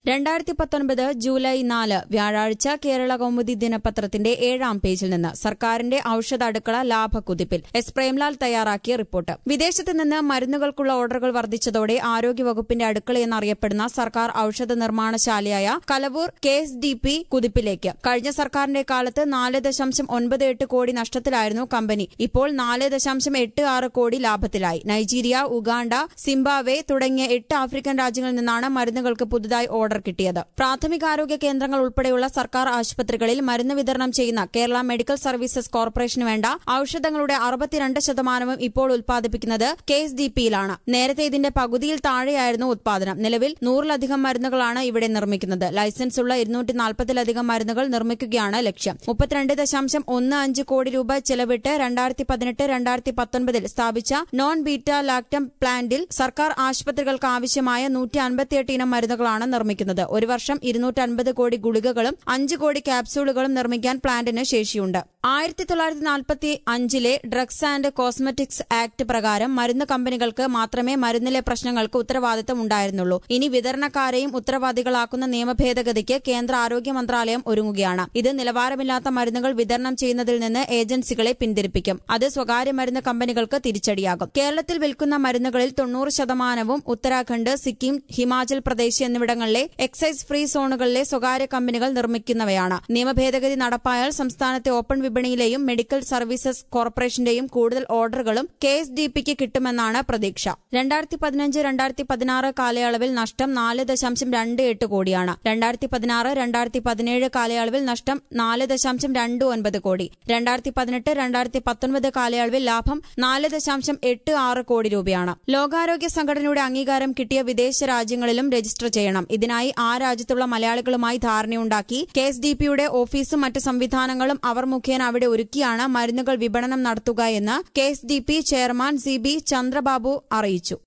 രണ്ടായിരത്തി പത്തൊൻപത് ജൂലൈ നാല് വ്യാഴാഴ്ച കേരള കൗമുദി ദിനപത്രത്തിന്റെ ഏഴാം പേജിൽ നിന്ന് സർക്കാരിന്റെ ഔഷധ അടുക്കള ലാഭക്കുതിപ്പിൽ എസ് പ്രേംലാൽ തയ്യാറാക്കിയ റിപ്പോർട്ട് വിദേശത്ത് നിന്ന് മരുന്നുകൾക്കുള്ള ഓർഡറുകൾ വർദ്ധിച്ചതോടെ ആരോഗ്യവകുപ്പിന്റെ അടുക്കളയെന്നറിയപ്പെടുന്ന സർക്കാർ ഔഷധ നിർമ്മാണശാലയായ Kalavoor K S D P കുതിപ്പിലേക്ക് കഴിഞ്ഞ സർക്കാരിന്റെ കാലത്ത് നാല് ദശാംശം ഒൻപത് എട്ട് കോടി നഷ്ടത്തിലായിരുന്നു കമ്പനി ഇപ്പോൾ നാല് ദശാംശം എട്ട് ആറ് കോടി ലാഭത്തിലായി നൈജീരിയ ഉഗാണ്ട സിംബാവെ തുടങ്ങിയ എട്ട് ആഫ്രിക്കൻ രാജ്യങ്ങളിൽ നിന്നാണ് മരുന്നുകൾക്ക് പുതുതായി ഓർഡർ കിട്ടിയത് പ്രാഥമികാരോഗ്യ കേന്ദ്രങ്ങൾ ഉൾപ്പെടെയുള്ള സർക്കാർ ആശുപത്രികളിൽ മരുന്ന് വിതരണം ചെയ്യുന്ന കേരള മെഡിക്കൽ സർവീസസ് കോർപ്പറേഷന് വേണ്ട ഔഷധങ്ങളുടെ അറുപത്തിരണ്ട് ശതമാനവും ഇപ്പോൾ ഉൽപ്പാദിപ്പിക്കുന്നത് കെ എസ് ഡി പിയിലാണ് നേരത്തെ ഇതിന്റെ പകുതിയിൽ താഴെയായിരുന്നു ഉത്പാദനം നിലവിൽ നൂറിലധികം മരുന്നുകളാണ് ഇവിടെ നിർമ്മിക്കുന്നത് ലൈസൻസ് ഉള്ള ഇരുന്നൂറ്റി നാൽപ്പതിലധികം മരുന്നുകൾ നിർമ്മിക്കുകയാണ് ലക്ഷ്യം മുപ്പത്തിരണ്ട് ദശാംശം ഒന്ന് അഞ്ച് കോടി രൂപ ചെലവിട്ട് രണ്ടായിരത്തി പതിനെട്ട് രണ്ടായിരത്തി പത്തൊൻപതിൽ സ്ഥാപിച്ച നോൺ ബീറ്റ ലാക്ടം പ്ലാന്റിൽ സർക്കാർ ആശുപത്രികൾക്ക് ആവശ്യമായ നൂറ്റി അൻപത്തിയെട്ട് ഇനം മരുന്നുകളാണ് നിർമ്മിക്കുന്നത് ഒരു വർഷം ഇരുന്നൂറ്റൻപത് കോടി ഗുളികകളും അഞ്ച് കോടി ക്യാപ്സൂളുകളും നിർമ്മിക്കാൻ പ്ലാന്റിന് ശേഷിയുണ്ട് ആയിരത്തി തൊള്ളായിരത്തി നാൽപ്പത്തി അഞ്ചിലെ ഡ്രഗ്സ് ആൻഡ് കോസ്മെറ്റിക്സ് ആക്ട് പ്രകാരം മരുന്ന് കമ്പനികൾക്ക് മാത്രമേ മരുന്നിലെ പ്രശ്നങ്ങൾക്ക് ഉത്തരവാദിത്തം ഉണ്ടായിരുന്നുള്ളൂ ഇനി വിതരണക്കാരെയും ഉത്തരവാദികളാക്കുന്ന നിയമ ഭേദഗതിക്ക് കേന്ദ്ര ആരോഗ്യ മന്ത്രാലയം ഒരുങ്ങുകയാണ് ഇത് നിലവാരമില്ലാത്ത മരുന്നുകൾ വിതരണം ചെയ്യുന്നതിൽ നിന്ന് ഏജൻസികളെ പിന്തിരിപ്പിക്കും അത് സ്വകാര്യ മരുന്ന് കമ്പനികൾക്ക് തിരിച്ചടിയാകും കേരളത്തിൽ വിൽക്കുന്ന മരുന്നുകളിൽ തൊണ്ണൂറ് ശതമാനവും ഉത്തരാഖണ്ഡ് സിക്കിം ഹിമാചൽ പ്രദേശ് എന്നിവിടങ്ങളിലെ എക്സൈസ് ഫ്രീ സോണുകളിലെ സ്വകാര്യ കമ്പനികൾ നിർമ്മിക്കുന്നവയാണ് നിയമഭേദഗതി നടപ്പായാൽ സംസ്ഥാനത്തെ ഓപ്പൺ വിപണിയിലെയും മെഡിക്കൽ സർവീസസ് കോർപ്പറേഷന്റെയും കൂടുതൽ ഓർഡറുകളും കെ എസ് ഡി പിക്ക് കിട്ടുമെന്നാണ് പ്രതീക്ഷ രണ്ടായിരത്തി പതിനഞ്ച് രണ്ടായിരത്തി പതിനാറ് കാലയളവിൽ നഷ്ടം നാല് ദശാംശം രണ്ട് എട്ട് കോടിയാണ് രണ്ടായിരത്തി പതിനാറ് രണ്ടായിരത്തി പതിനേഴ് കാലയളവിൽ നഷ്ടം നാല് ദശാംശം രണ്ട് ഒൻപത് കോടി രണ്ടായിരത്തി പതിനെട്ട് രണ്ടായിരത്തി പത്തൊൻപത് കാലയളവിൽ ലാഭം നാല് ദശാംശം എട്ട് ആറ് കോടി രൂപയാണ് ലോകാരോഗ്യ സംഘടനയുടെ അംഗീകാരം കിട്ടിയ വിദേശ രാജ്യങ്ങളിലും രജിസ്റ്റർ ചെയ്യണം ഇതിനായി ആ രാജ്യത്തുള്ള മലയാളികളുമായി ധാരണയുണ്ടാക്കി കെ എസ് ഡി പിയുടെ ഓഫീസും മറ്റ് സംവിധാനങ്ങളും അവർ മുഖേന അവിടെ ഒരുക്കിയാണ് മരുന്നുകൾ വിപണനം നടത്തുക എന്ന് K S D P chairman C B Chandrababu അറിയിച്ചു